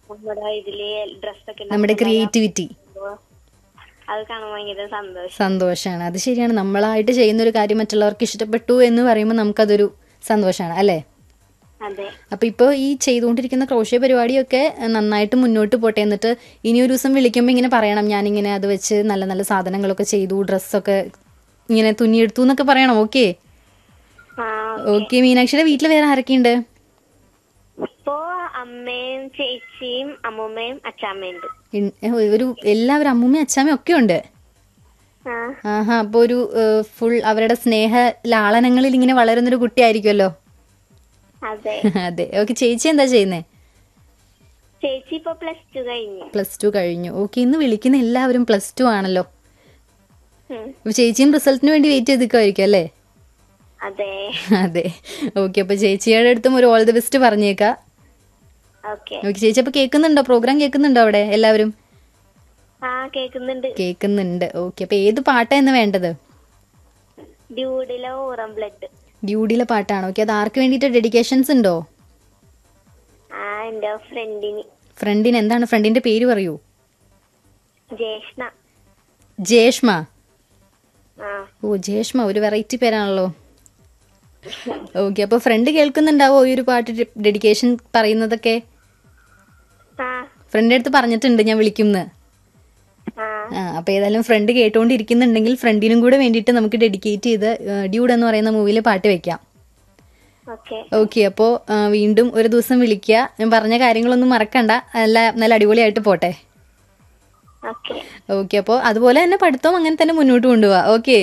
നമ്മുടെ ഇതില് ഡ്രസ്സൊക്കെ നമ്മുടെ ക്രിയേറ്റിവിറ്റി അത് കാണാൻ ഭയങ്കര സന്തോഷം സന്തോഷമാണ് അത് ശരിയാണ് നമ്മളായിട്ട് ചെയ്യുന്ന ഒരു കാര്യം മറ്റുള്ളവർക്ക് ഇഷ്ടപ്പെട്ടു എന്ന് പറയുമ്പോൾ നമുക്കതൊരു സന്തോഷമാണ് അല്ലേ അതെ അപ്പൊ ഇപ്പോൾ ഈ ചെയ്തുകൊണ്ടിരിക്കുന്ന ക്രോഷ്യ പരിപാടിയൊക്കെ നന്നായിട്ട് മുന്നോട്ട് പോട്ടെ എന്നിട്ട് ഇനി ഒരു ദിവസം വിളിക്കുമ്പോൾ ഇങ്ങനെ പറയണം ഞാനിങ്ങനെ അത് വെച്ച് നല്ല നല്ല സാധനങ്ങളൊക്കെ ചെയ്തു ഡ്രസ്സൊക്കെ ഇങ്ങനെ തുന്നിയെടുത്തു എന്നൊക്കെ പറയണം ഓക്കെ ആ ഓക്കെ മീനാക്ഷിയുടെ വീട്ടിൽ വേറെ ആരൊക്കെയുണ്ട് ഇപ്പോ അമ്മയും ചേച്ചിയും അമ്മൂമ്മയും അച്ചാമ്മയുണ്ട് ഇൻ- ഒരു എല്ലാവരും അമ്മൂമ്മയും അച്ഛാമ്മയും ഒക്കെ ഉണ്ട് ആ ആഹാ അപ്പോൾ ഒരു ഫുൾ അവരുടെ സ്നേഹ ലാളനങ്ങളിൽ ഇങ്ങനെ വളരുന്നൊരു കുട്ടിയായിരിക്കുമല്ലോ അതെ അതെ ഓക്കെ ചേച്ചി എന്താ ചെയ്യുന്നേ ചേച്ചി ഇപ്പൊ പ്ലസ് ടു കഴിഞ്ഞു പ്ലസ് ടു കഴിഞ്ഞു ഓക്കെ ഇന്ന് വിളിക്കുന്ന എല്ലാവരും പ്ലസ് ടു ആണല്ലോ ഉം. അപ്പൊ ചേച്ചിയും റിസൾട്ടിന് വേണ്ടി വെയിറ്റ് ചെയ്ത് നിൽക്കുമായിരിക്കും അല്ലേ അതെ അതെ ഓക്കെ അപ്പൊ ചേച്ചിയുടെ അടുത്തും ഒരു ഓൾ ദി ബെസ്റ്റ് പറഞ്ഞേക്കാം ഓക്കെ ഓക്കെ ചേച്ചി അപ്പൊ കേൾക്കുന്നുണ്ടോ പ്രോഗ്രാം കേൾക്കുന്നുണ്ടോ അവിടെ എല്ലാവരും ആ കേക്കുന്നുണ്ട് കേൾക്കുന്നുണ്ട് ഓക്കെ അപ്പൊ ഏത് പാട്ടാ എന്ന് വേണ്ടത് ഡ്യൂഡിലെ ഊറം ബ്ലഡ് ഡ്യൂഡിയിലെ പാട്ടാണ് ഓക്കെ അത് ആർക്ക് വേണ്ടിയിട്ട് ഡെഡിക്കേഷൻസ് ഉണ്ടോ ആ എന്റെ ഫ്രണ്ടിന് ഫ്രണ്ടിന് എന്താണ് ഫ്രണ്ടിന്റെ പേര് പറയൂ ജേഷ്ണ ജേഷ്മ ആ ഓ ജേഷ്മ ഒരു വെറൈറ്റി പേരാണല്ലോ ഓക്കെ അപ്പോൾ ഫ്രണ്ട് കേൾക്കുന്നുണ്ടാവോ ഈ ഒരു പാട്ട് ഡെഡിക്കേഷൻ പറയുന്നതൊക്കെ ആ ഫ്രണ്ടിൻ്റെ അടുത്ത് പറഞ്ഞിട്ടുണ്ട് ഞാൻ വിളിക്കുമെന്ന് ആ ആ അപ്പോൾ ഏതായാലും ഫ്രണ്ട് കേട്ടുകൊണ്ടിരിക്കുന്നുണ്ടെങ്കിൽ ഫ്രണ്ടിനും കൂടെ വേണ്ടിയിട്ട് നമുക്ക് ഡെഡിക്കേറ്റ് ചെയ്ത് ഡ്യൂഡ് എന്ന് പറയുന്ന മൂവിയിൽ പാട്ട് വെക്കാം ഓക്കെ ഓക്കെ അപ്പോൾ വീണ്ടും ഒരു ദിവസം വിളിക്കുക ഞാൻ പറഞ്ഞ കാര്യങ്ങളൊന്നും മറക്കണ്ട നല്ല നല്ല അടിപൊളിയായിട്ട് പോട്ടെ ഓക്കെ ഓക്കെ അപ്പോൾ അതുപോലെ തന്നെ പഠിത്തവും അങ്ങനെ തന്നെ മുന്നോട്ട് കൊണ്ടുപോവാ ഓക്കെ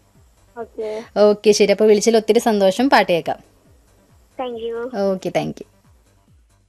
ഓക്കെ ഓക്കെ ശരി അപ്പോൾ വിളിച്ചതിൽ ഒത്തിരി സന്തോഷം പാട്ട് കേൾക്കാം thank you okay thank U